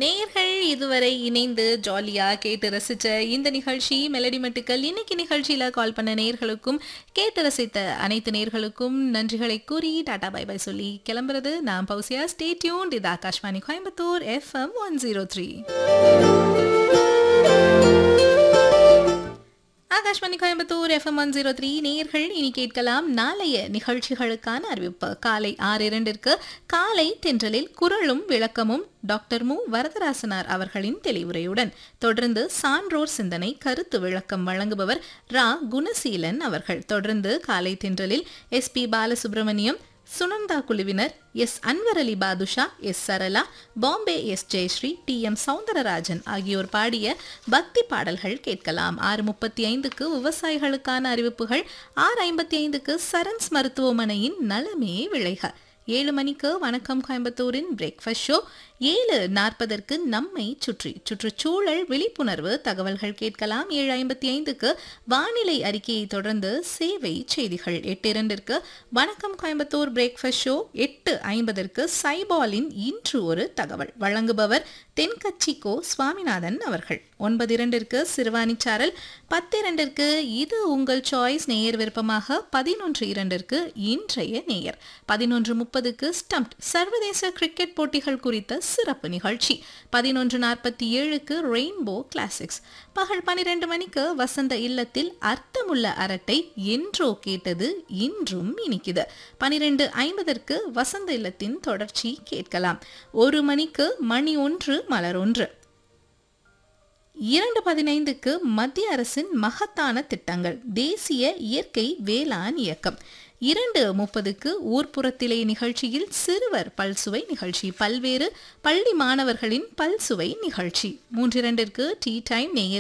நேர்கள் இதுவரை இணைந்து ஜாலியா கேட்டு ரசிச்ச இந்த நிகழ்ச்சி மெலடி மட்டுக்கள் இன்னைக்கு நிகழ்ச்சியில கால் பண்ண நேர்களுக்கும் கேட்டு ரசித்த அனைத்து நேர்களுக்கும் நன்றிகளை கூறி டாடா பை பை சொல்லி கிளம்புறது நான் பௌசியா ஸ்டே டியூன் இது Akashvani Coimbatore FM one zero three Akashvani Coimbatore FM one zero three நேயர்கள் இனி கேட்கலாம் நாளைய நிகழ்ச்சிகளுக்கான அறிவிப்பு காலை ஆறு இரண்டிற்கு காலை தென்றலில் குரலும் விளக்கமும் டாக்டர் மு வரதராசனார் அவர்களின் தெளிவுரையுடன் தொடர்ந்து சான்றோர் சிந்தனை கருத்து விளக்கம் வழங்குபவர் ரா குணசீலன் அவர்கள் தொடர்ந்து காலை தென்றலில் எஸ் பி பாலசுப்ரமணியம் சுனந்தா குழுவினர் S Anwar Ali Badusha S Sarala Bombay S Jayashree T M Soundararajan ஆகியோர் பாடிய பக்தி பாடல்கள் கேட்கலாம் ஆறு முப்பத்தி ஐந்துக்கு விவசாயிகளுக்கான அறிவிப்புகள் ஆறு ஐம்பத்தி ஐந்துக்கு சரன்ஸ் மருத்துவமனையின் நலமே விளைக ஏழு மணிக்கு வணக்கம் கோயம்புத்தூரின் பிரேக்ஃபாஸ்ட் ஷோ ஏழு நாற்பதற்கு நம்மை சுற்றி சுற்றுச்சூழல் விழிப்புணர்வு தகவல்கள் கேட்கலாம் ஏழு ஐம்பத்தி ஐந்துக்கு வானிலை அறிக்கையை தொடர்ந்து சேவை செய்திகள் எட்டு இரண்டிற்கு வணக்கம் கோயம்புத்தூர் பிரேக்ஃபாஸ்ட் ஷோ எட்டு ஐம்பதற்கு சைபாலின் இன்று ஒரு தகவல் வழங்குபவர் தென்கட்சிக்கோ சுவாமிநாதன் அவர்கள் ஒன்பது இரண்டிற்கு சிறுவாணிச்சாரல் பத்து இரண்டிற்கு இது உங்கள் சாய்ஸ் நேயர் விருப்பமாக பதினொன்று இரண்டிற்கு இன்றைய நேயர் பதினொன்று முப்பதுக்கு ஸ்டம்ப் சர்வதேச கிரிக்கெட் போட்டிகள் குறித்த சிறப்பு நிகழ்ச்சி பதினொன்று நாற்பத்தி ஏழுக்கு ரெயின்போ கிளாசிக்ஸ் பகல் பனிரெண்டு மணிக்கு வசந்த இல்லத்தில் அர்த்தமுள்ள அரட்டை என்றோ கேட்டது இன்றும் இனிக்குது பனிரெண்டு ஐம்பதற்கு வசந்த இல்லத்தின் தொடர்ச்சி கேட்கலாம் ஒரு மணிக்கு மணி ஒன்று மலர் ஒன்று இரண்டு பதினைந்துக்கு மத்திய அரசின் மகத்தான திட்டங்கள் தேசிய இயற்கை வேளாண் இயக்கம் இரண்டு முப்பதுக்கு ஊர்ப்புறத்திலே நிகழ்ச்சியில் சிறுவர் பல்சுவை நிகழ்ச்சி பல்வேறு பள்ளி மாணவர்களின் பல்சுவை நிகழ்ச்சி மூன்றிரண்டிற்கு டீ டைம் நேயர்